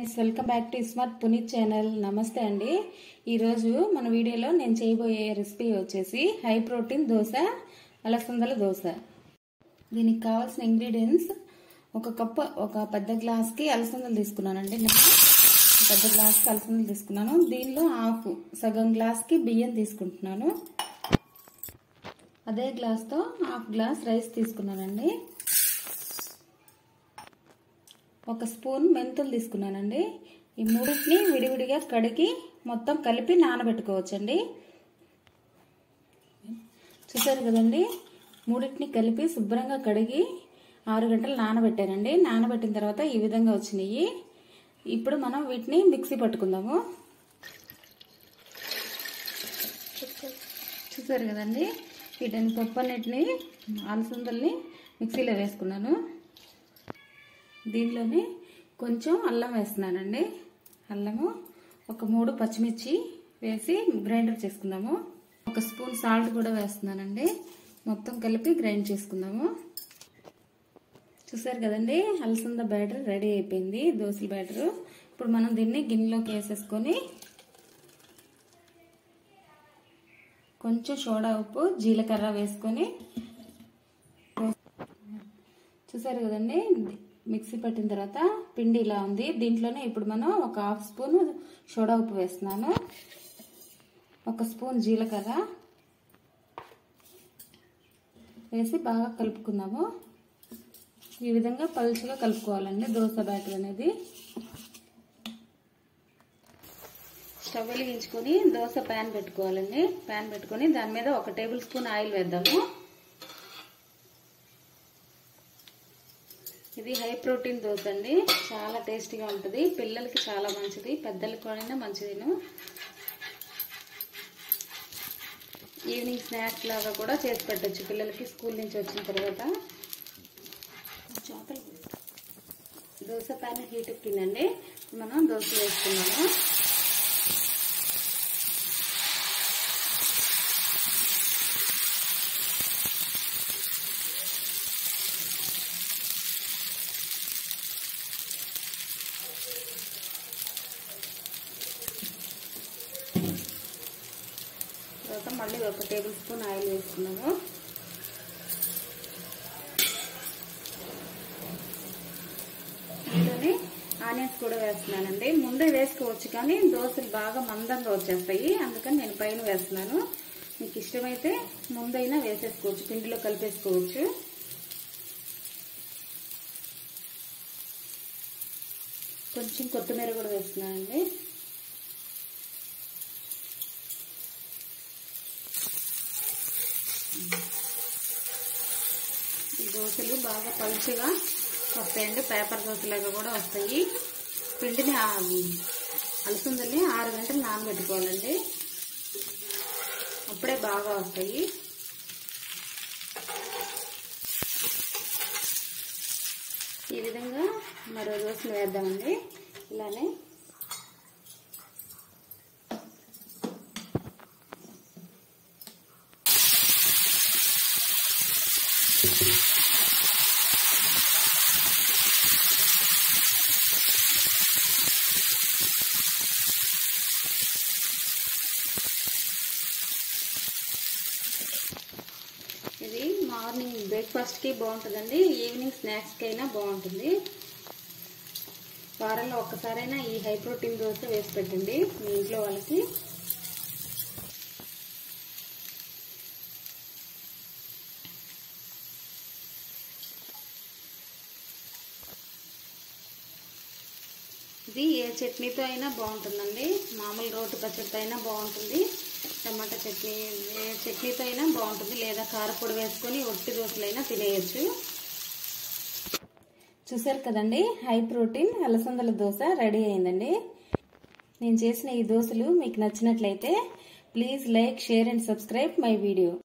friends welcome back to smart Puneeth channel నమస్తే అండి ఈరోజు మన వీడియోలో నేను చేయబోయే రెసిపీ వచ్చేసి హై ప్రోటీన్ దోశ అలసందల దోశ దీనికి కావాల్సిన ఇంగ్రీడియంట్స్ ఒక కప్పు ఒక పెద్ద గ్లాస్కి అలసందలు తీసుకున్నానండి నేను పెద్ద గ్లాస్కి అలసందలు తీసుకున్నాను దీనిలో హాఫ్ సగం గ్లాస్కి బియ్యం తీసుకుంటున్నాను అదే గ్లాస్తో హాఫ్ గ్లాస్ రైస్ తీసుకున్నానండి ఒక స్పూన్ మెంతులు తీసుకున్నానండి ఈ మూడింటిని విడివిడిగా కడిగి మొత్తం కలిపి నానబెట్టుకోవచ్చండి చూసారు కదండి మూడింటిని కలిపి శుభ్రంగా కడిగి ఆరు గంటలు నానబెట్టానండి నానబెట్టిన తర్వాత ఈ విధంగా వచ్చినాయి ఇప్పుడు మనం వీటిని మిక్సీ పట్టుకుందాము చూసారు కదండి వీటిని పప్పు అన్నిటిని అలసందల్ని మిక్సీలో వేసుకున్నాను దీనిలోనే కొంచెం అల్లం వేస్తున్నానండి అల్లము ఒక మూడు పచ్చిమిర్చి వేసి గ్రైండర్ చేసుకుందాము ఒక స్పూన్ సాల్ట్ కూడా వేస్తున్నానండి మొత్తం కలిపి గ్రైండ్ చేసుకుందాము చూసారు కదండి అలసంద బ్యాటర్ రెడీ అయిపోయింది దోశల బ్యాటర్ ఇప్పుడు మనం దీన్ని గిన్నెలోకి వేసేసుకొని కొంచెం సోడా ఉప్పు జీలకర్ర వేసుకొని చూసారు కదండి మిక్సీ పట్టిన తర్వాత పిండి ఇలా ఉంది దీంట్లోనే ఇప్పుడు మనం ఒక హాఫ్ స్పూన్ సోడా ఉప్పు వేస్తున్నాను ఒక స్పూన్ జీలకర్ర వేసి బాగా కలుపుకుందాము ఈ విధంగా పలుచగా కలుపుకోవాలండి దోశ బ్యాటర్ అనేది స్టవ్ వెలిగించుకొని దోశ ప్యాన్ పెట్టుకోవాలండి ప్యాన్ పెట్టుకొని దాని మీద ఒక టేబుల్ స్పూన్ ఆయిల్ వేద్దాము ఇది హై ప్రోటీన్ దోశ అండి చాలా టేస్టీగా ఉంటుంది పిల్లలకి చాలా మంచిది పెద్దలకి కూడా మంచిదిను ఈవినింగ్ స్నాక్స్ లాగా కూడా చేసి పెట్టచ్చు పిల్లలకి స్కూల్ నుంచి వచ్చిన తర్వాత దోశ పైన హీట్ ఎక్కిందండి మనం దోశ వేసుకున్నాము తర్వాత మళ్ళీ ఒక టేబుల్ స్పూన్ ఆయిల్ వేసుకున్నాము ఇందులోనే ఆనియన్స్ కూడా వేస్తున్నానండి ముందే వేసుకోవచ్చు కానీ దోశలు బాగా మందంగా వచ్చేస్తాయి అందుకని నేను పైన వేస్తున్నాను మీకు ఇష్టమైతే ముందైనా వేసేసుకోవచ్చు పిండిలో కలిపేసుకోవచ్చు కొంచెం కొత్తిమీర కూడా వేస్తున్నానండి ఈ దోశలు బాగా పలుచగా వస్తాయండి పేపర్ దోశలాగా కూడా వస్తాయి పిండిని అలసందని ఆరు గంటలు నానబెట్టుకోవాలండి అప్పుడే బాగా వస్తాయి ఈ విధంగా మరో దోశలు వేద్దామండి ఇలానే ఇది మార్నింగ్ బ్రేక్ఫాస్ట్కి బాగుంటుందండి ఈవినింగ్ స్నాక్స్కి అయినా బాగుంటుంది వారంలో ఒక్కసారైనా ఈ హై ప్రోటీన్ దోశ వేసి పెట్టండి మీ ఇంట్లో వాళ్ళకి ఇది ఏ చట్నీతో అయినా బాగుంటుందండి మామూలు రోటి పచ్చడితో అయినా బాగుంటుంది టమాటా చట్నీ ఏ చట్నీతో అయినా బాగుంటుంది లేదా కారపొడి వేసుకొని ఒట్టి దోశలైనా తినేయచ్చు చూసారు కదండి హై ప్రోటీన్ అలసందల దోశ రెడీ అయిందండి నేను చేసిన ఈ దోశలు మీకు నచ్చినట్లయితే please like share and subscribe my video